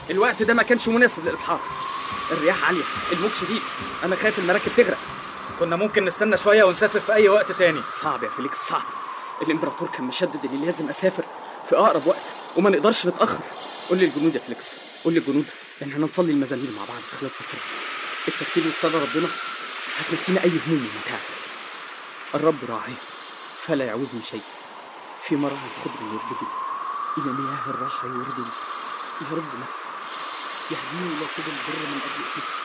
الوقت ده ما كانش مناسب للابحار الرياح عاليه الموج شديد انا خايف المراكب تغرق كنا ممكن نستنى شويه ونسافر في اي وقت تاني صعب يا فيليكس صعب الامبراطور كان مشدد اللي لازم اسافر في اقرب وقت وما نقدرش نتاخر قول لي الجنود يا فيليكس قول لي الجنود ان احنا نصلي المزامير مع بعض خلال سفرنا الترتيب والصلاه ربنا هتنسينا اي هموم ومتاعب الرب راعي فلا يعوزني شيء في مرعى الخضر يربدني الى مياه الراحه يوردني يرد نفسي يهديني الى سبل البر من اجل اسمه